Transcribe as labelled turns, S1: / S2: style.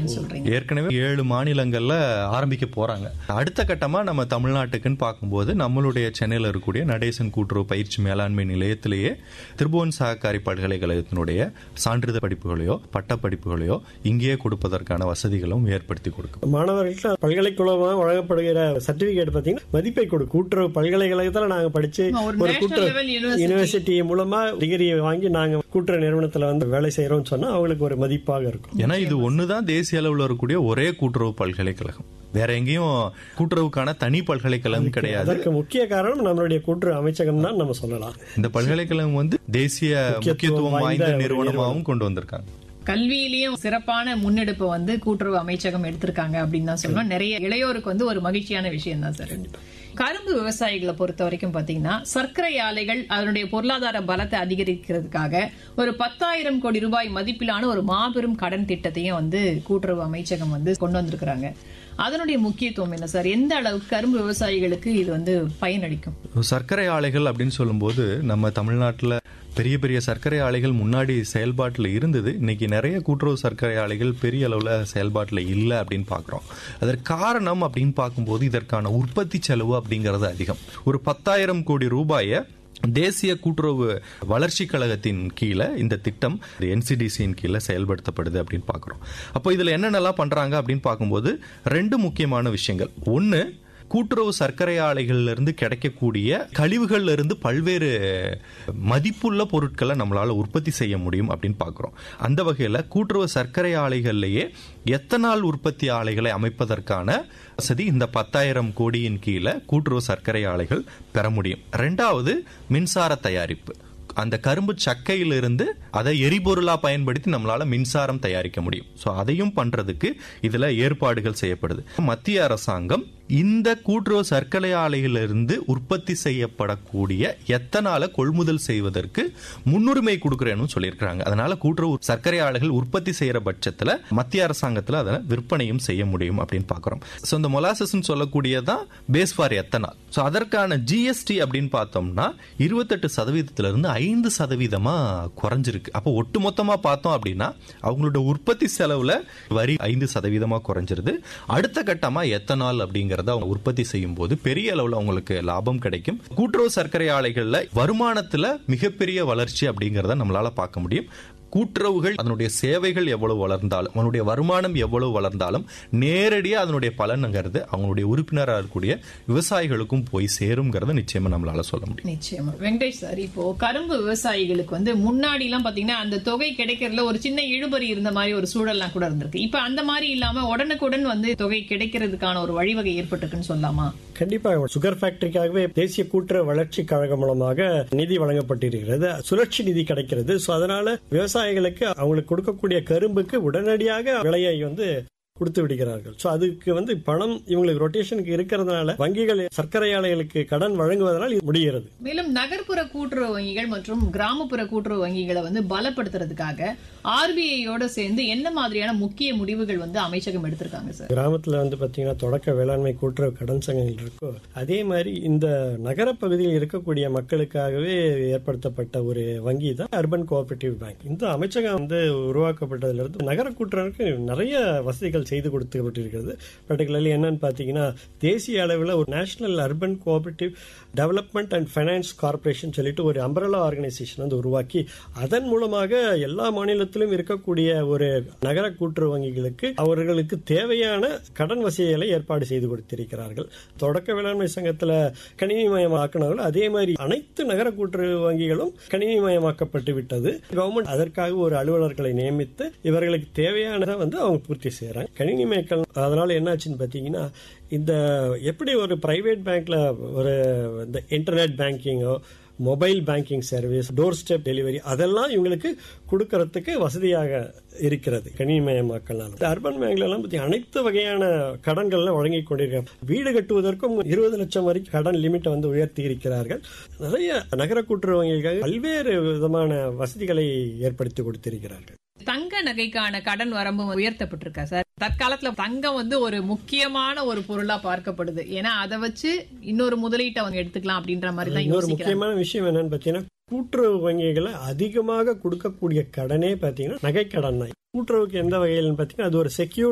S1: சொல்றீங்க
S2: ஏற்கனவே ஏழு மாநிலங்கள்ல ஆரம்பிக்க போறாங்க அடுத்த கட்டமா நம்ம தமிழ்நாட்டுக்குன்னு பார்க்கும்போது நம்மளுடைய சென்னையில் இருக்கக்கூடிய நடேசன் கூட்டுறவு பயிற்சி மேலாண்மை நிலையத்திலேயே திருபுவன் சககாரி பல்கலைக்கழகத்தினுடைய சான்றிதழ் படிப்புகளையோ பட்ட படிப்புகளையோ இங்கேயே கொடுப்பதற்கான வசதிகளும் ஏற்படுத்தி கொடுக்கும்
S3: மாணவர்களுக்கு பல்கலைக்கழகமாக வழங்கப்படுகிற சர்டிபிகேட் பாத்தீங்கன்னா மதிப்பை கொடு கூட்டுறவு பல்கலைக்கழகத்துல நாங்க படிச்சு
S1: ஒரு
S3: ஒரு
S1: national
S3: கூட்டுறவு
S1: level university.
S3: யூனிவர்சிட்டி மூலமா டிகிரி வாங்கி நாங்க கூட்டுறவு நிறுவனத்துல வந்து வேலை செய்யறோம்னு சொன்னா அவங்களுக்கு ஒரு மதிப்பாக இருக்கும்
S2: ஏன்னா இது ஒண்ணுதான் தேசிய அளவில் இருக்கக்கூடிய ஒரே கூட்டுறவு பல்கலைக்கழகம் வேற எங்கேயும் கூட்டுறவுக்கான தனி பல்கலைக்கழகம் கிடையாது
S3: அதற்கு முக்கிய காரணம் நம்மளுடைய கூட்டுறவு அமைச்சகம் தான் நம்ம சொல்லலாம்
S2: இந்த பல்கலைக்கழகம் வந்து தேசிய முக்கியத்துவம் வாய்ந்த
S3: வாய்ந்த ஒரு
S2: நிறுவனமாகவும் கொண்டு வந்திருக்காங்க
S1: கல்வியிலயும் சிறப்பான முன்னெடுப்பை வந்து கூட்டுறவு அமைச்சகம் எடுத்திருக்காங்க அப்படின்னு தான் சொல்லணும் நிறைய இளையோருக்கு வந்து ஒரு மகிழ்ச்சியான விஷயம் தான் சார் கரும்பு விவசாயிகளை பொறுத்த வரைக்கும் பாத்தீங்கன்னா சர்க்கரை ஆலைகள் அதனுடைய பொருளாதார பலத்தை அதிகரிக்கிறதுக்காக ஒரு பத்தாயிரம் கோடி ரூபாய் மதிப்பிலான ஒரு மாபெரும் கடன் திட்டத்தையும் வந்து கூட்டுறவு அமைச்சகம் வந்து கொண்டு வந்திருக்கிறாங்க அதனுடைய முக்கியத்துவம் என்ன சார் எந்த அளவுக்கு கரும்பு விவசாயிகளுக்கு இது வந்து பயனளிக்கும்
S2: சர்க்கரை ஆலைகள் அப்படின்னு சொல்லும்போது நம்ம தமிழ்நாட்டில் பெரிய பெரிய சர்க்கரை ஆலைகள் முன்னாடி செயல்பாட்டில் இருந்தது இன்னைக்கு நிறைய கூட்டுறவு சர்க்கரை ஆலைகள் பெரிய அளவில் செயல்பாட்டில் இல்லை அப்படின்னு பார்க்குறோம் அதற்கு காரணம் அப்படின்னு பார்க்கும்போது இதற்கான உற்பத்தி செலவு அப்படிங்கிறது அதிகம் ஒரு பத்தாயிரம் கோடி ரூபாயை தேசிய கூட்டுறவு வளர்ச்சி கழகத்தின் கீழே இந்த திட்டம் என்சிடிசியின் கீழே செயல்படுத்தப்படுது அப்படின்னு பார்க்குறோம் அப்போ இதில் என்னென்னலாம் பண்ணுறாங்க அப்படின்னு பார்க்கும்போது ரெண்டு முக்கியமான விஷயங்கள் ஒன்று கூட்டுறவு சர்க்கரை ஆலைகள்ல இருந்து கிடைக்கக்கூடிய கழிவுகள்ல இருந்து பல்வேறு மதிப்புள்ள பொருட்களை நம்மளால உற்பத்தி செய்ய முடியும் அப்படின்னு பார்க்கிறோம் அந்த வகையில கூட்டுறவு சர்க்கரை ஆலைகள்லயே எத்தனால் உற்பத்தி ஆலைகளை அமைப்பதற்கான வசதி இந்த பத்தாயிரம் கோடியின் கீழே கூட்டுறவு சர்க்கரை ஆலைகள் பெற முடியும் ரெண்டாவது மின்சார தயாரிப்பு அந்த கரும்பு சக்கையிலிருந்து அதை எரிபொருளா பயன்படுத்தி நம்மளால மின்சாரம் தயாரிக்க முடியும் ஸோ அதையும் பண்றதுக்கு இதுல ஏற்பாடுகள் செய்யப்படுது மத்திய அரசாங்கம் இந்த கூட்டுறவு சர்க்கரை ஆலைகளிலிருந்து உற்பத்தி செய்யப்படக்கூடிய எத்தனால கொள்முதல் செய்வதற்கு முன்னுரிமை கொடுக்கிறேன்னு சொல்லியிருக்கிறாங்க அதனால கூட்டுறவு சர்க்கரை ஆலைகள் உற்பத்தி செய்யற பட்சத்துல மத்திய அரசாங்கத்துல அதை விற்பனையும் செய்ய முடியும் அப்படின்னு பாக்குறோம் ஸோ இந்த molasses சொல்லக்கூடியதான் base for ethanol so அதற்கான ஜிஎஸ்டி அப்படின்னு பார்த்தோம்னா இருபத்தெட்டு சதவீதத்துல இருந்து ஐந்து சதவீதமா குறைஞ்சிருக்கு அப்போ ஒட்டுமொத்தமா பார்த்தோம் அப்படின்னா அவங்களோட உற்பத்தி செலவுல வரி ஐந்து சதவீதமா குறைஞ்சிருது அடுத்த கட்டமா எத்தனால் அப்படிங்கிறத அவங்க உற்பத்தி செய்யும் போது பெரிய அளவுல அவங்களுக்கு லாபம் கிடைக்கும் கூட்டுறவு சர்க்கரை ஆலைகள்ல வருமானத்துல மிகப்பெரிய வளர்ச்சி அப்படிங்கறத நம்மளால பார்க்க முடியும் கூட்டுறவுகள் அதனுடைய சேவைகள் எவ்வளவு வளர்ந்தாலும் அதனுடைய வருமானம் எவ்வளவு வளர்ந்தாலும் நேரடியா அதனுடைய பலனுங்கிறது அவங்களுடைய உறுப்பினராக இருக்கக்கூடிய விவசாயிகளுக்கும் போய் சேருங்கிறத நிச்சயமா நம்மளால சொல்ல முடியும்
S1: நிச்சயமா வெங்கடேஷ் சார் இப்போ கரும்பு விவசாயிகளுக்கு வந்து முன்னாடி எல்லாம் பாத்தீங்கன்னா அந்த தொகை கிடைக்கிறதுல ஒரு சின்ன இழுபறி இருந்த மாதிரி ஒரு சூழல்லாம் கூட இருந்திருக்கு இப்ப அந்த மாதிரி இல்லாம உடனுக்குடன் வந்து தொகை கிடைக்கிறதுக்கான ஒரு வழிவகை ஏற்பட்டிருக்குன்னு சொல்லலாமா
S3: கண்டிப்பா சுகர் ஃபேக்டரிக்காகவே தேசிய கூட்டுறவு வளர்ச்சி கழகம் மூலமாக நிதி வழங்கப்பட்டிருக்கிறது சுழற்சி நிதி கிடைக்கிறது சோ அதனால விவசாயிகளுக்கு அவங்களுக்கு கொடுக்கக்கூடிய கரும்புக்கு உடனடியாக விலையை வந்து கொடுத்து விடுகிறார்கள் சோ அதுக்கு வந்து பணம் இவங்களுக்கு ரொட்டேஷனுக்கு இருக்கிறதுனால வங்கிகள் சர்க்கரை ஆலைகளுக்கு கடன் வழங்குவதனால் இது முடிகிறது
S1: மேலும் நகர்ப்புற கூட்டுறவு வங்கிகள் மற்றும் கிராமப்புற கூட்டுறவு வங்கிகளை வந்து பலப்படுத்துறதுக்காக ஆர்பிஐயோட சேர்ந்து என்ன மாதிரியான முக்கிய முடிவுகள் வந்து அமைச்சகம் எடுத்திருக்காங்க சார்
S3: கிராமத்துல வந்து பாத்தீங்கன்னா தொடக்க வேளாண்மை கூட்டுறவு கடன் சங்கங்கள் இருக்கோ அதே மாதிரி இந்த நகர பகுதியில் இருக்கக்கூடிய மக்களுக்காகவே ஏற்படுத்தப்பட்ட ஒரு வங்கி தான் அர்பன் கோஆபரேட்டிவ் பேங்க் இந்த அமைச்சகம் வந்து உருவாக்கப்பட்டதுல இருந்து நகர கூட்டுறவுக்கு நிறைய வசதிகள் செய்து கொடுக்கப்பட்டிருக்கிறது பர்டிகுலர்லி என்னன்னு பாத்தீங்கன்னா தேசிய அளவில் ஒரு national urban cooperative development and finance corporation சொல்லிட்டு ஒரு அம்பரலா ஆர்கனைசேஷன் வந்து உருவாக்கி அதன் மூலமாக எல்லா மாநிலத்திலும் இருக்கக்கூடிய ஒரு நகர கூட்டுறவு வங்கிகளுக்கு அவர்களுக்கு தேவையான கடன் வசதிகளை ஏற்பாடு செய்து கொடுத்திருக்கிறார்கள் தொடக்க வேளாண்மை சங்கத்துல கணினிமயமாக்கினார்கள் அதே மாதிரி அனைத்து நகர கூட்டுறவு வங்கிகளும் கணினிமயமாக்கப்பட்டு விட்டது கவர்மெண்ட் அதற்காக ஒரு அலுவலர்களை நியமித்து இவர்களுக்கு தேவையானதை வந்து அவங்க பூர்த்தி செய்யறாங்க கணினிமயக்கம் அதனால என்னாச்சுன்னு பாத்தீங்கன்னா இந்த எப்படி ஒரு பிரைவேட் பேங்க்ல ஒரு இந்த internet பேங்கிங்கோ mobile banking service door step delivery அதெல்லாம் இவங்களுக்கு கொடுக்கறதுக்கு வசதியாக இருக்கிறது கணினிமயமாக்கலால் அர்பன் பேங்க்ல எல்லாம் பத்தி அனைத்து வகையான கடன்கள் வழங்கி கொண்டிருக்கிறார் வீடு கட்டுவதற்கும் இருபது லட்சம் வரைக்கும் கடன் லிமிட்டை வந்து உயர்த்தி இருக்கிறார்கள் நிறைய நகர கூட்டுறவு வங்கிகளுக்காக பல்வேறு விதமான வசதிகளை ஏற்படுத்தி கொடுத்திருக்கிறார்கள்
S1: தங்க நகைக்கான கடன் வரம்பு உயர்த்தப்பட்டிருக்கா சார் தற்காலத்துல தங்கம் வந்து ஒரு முக்கியமான ஒரு பொருளா பார்க்கப்படுது ஏன்னா அதை வச்சு இன்னொரு முதலீட்டை அவங்க எடுத்துக்கலாம் அப்படின்ற மாதிரி தான்
S3: இன்னொரு
S1: யோசிக்கிறாங்க
S3: முக்கியமான விஷயம் என்னன்னு பாத்தீங்கன்னா கூட்டுறவு வங்கிகளை அதிகமாக கொடுக்கக்கூடிய கடனே பாத்தீங்கன்னா நகைக்கடன் தான் கூட்டுறவுக்கு எந்த வகையில் பாத்தீங்கன்னா அது ஒரு செக்யூர்